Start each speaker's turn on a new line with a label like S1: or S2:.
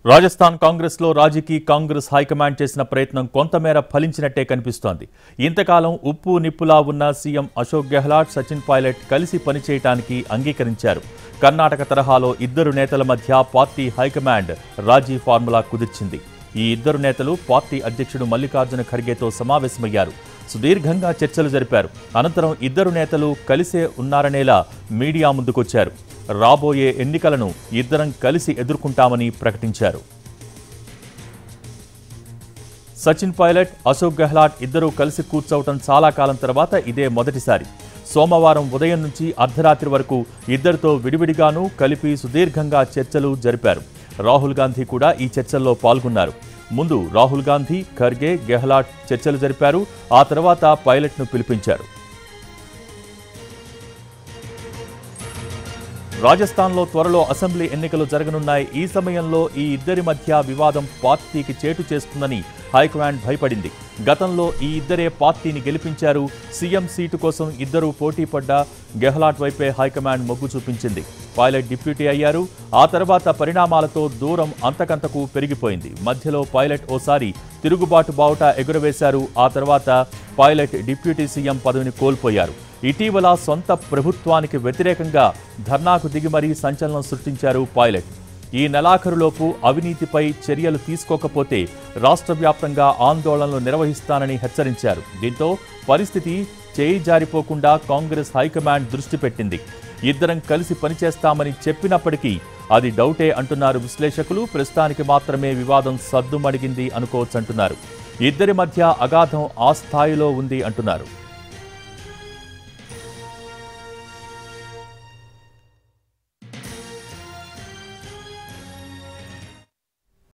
S1: రాజస్థాన్ కాంగ్రెస్ లో రాజకీ కాంగ్రెస్ హైకమాండ్ చేసిన ప్రయత్నం కొంతమేర ఫలించినట్టే కనిపిస్తోంది ఇంతకాలం ఉప్పు నిప్పులా ఉన్న సీఎం అశోక్ గెహ్లాట్ సచిన్ పైలట్ కలిసి పనిచేయటానికి అంగీకరించారు కర్ణాటక తరహాలో ఇద్దరు నేతల మధ్య పార్టీ హైకమాండ్ రాజీ ఫార్ములా కుదిర్చింది ఈ ఇద్దరు నేతలు పార్టీ అధ్యక్షుడు మల్లికార్జున ఖర్గేతో సమావేశమయ్యారు సుదీర్ఘంగా చర్చలు జరిపారు అనంతరం ఇద్దరు నేతలు కలిసే ఉన్నారనేలా మీడియా ముందుకొచ్చారు రాబోయే ఎన్నికలను ఇద్దరం కలిసి ఎదుర్కొంటామని ప్రకటించారు సచిన్ పైలట్ అశోక్ గెహ్లాట్ ఇద్దరూ కలిసి కూర్చోవటం చాలా కాలం తర్వాత ఇదే మొదటిసారి సోమవారం ఉదయం నుంచి అర్ధరాత్రి వరకు ఇద్దరితో విడివిడిగానూ కలిపి సుదీర్ఘంగా చర్చలు జరిపారు రాహుల్ గాంధీ కూడా ఈ చర్చల్లో పాల్గొన్నారు ముందు రాహుల్ గాంధీ ఖర్గే గెహ్లాట్ చర్చలు జరిపారు ఆ తర్వాత పైలట్ను పిలిపించారు రాజస్థాన్లో త్వరలో అసెంబ్లీ ఎన్నికలు జరగనున్నాయి ఈ సమయంలో ఈ ఇద్దరి మధ్య వివాదం పార్టీకి చేటు చేస్తుందని హైకమాండ్ భయపడింది గతంలో ఈ ఇద్దరే పార్టీని గెలిపించారు సీఎం సీటు కోసం ఇద్దరూ పోటీ పడ్డ గెహ్లాట్ వైపే హైకమాండ్ మొగ్గు చూపించింది పైలట్ డిప్యూటీ అయ్యారు ఆ తర్వాత పరిణామాలతో దూరం అంతకంతకు పెరిగిపోయింది మధ్యలో పైలట్ ఓసారి తిరుగుబాటు బావుట ఎగురవేశారు ఆ తర్వాత పైలట్ డిప్యూటీ సీఎం పదవిని కోల్పోయారు ఇటీవల సొంత ప్రభుత్వానికి వ్యతిరేకంగా ధర్నాకు దిగి మరీ సంచలనం సృష్టించారు పైలట్ ఈ నెలాఖరులోపు అవినీతిపై చర్యలు తీసుకోకపోతే రాష్ట్ర వ్యాప్తంగా ఆందోళనలు నిర్వహిస్తానని హెచ్చరించారు దీంతో పరిస్థితి చేయి జారిపోకుండా కాంగ్రెస్ హైకమాండ్ దృష్టి పెట్టింది ఇద్దరం కలిసి పనిచేస్తామని చెప్పినప్పటికీ అది డౌటే అంటున్నారు విశ్లేషకులు ప్రస్తుతానికి మాత్రమే వివాదం సద్దుమడిగింది అనుకోవచ్చంటున్నారు ఇద్దరి మధ్య అగాధం ఆ స్థాయిలో ఉంది అంటున్నారు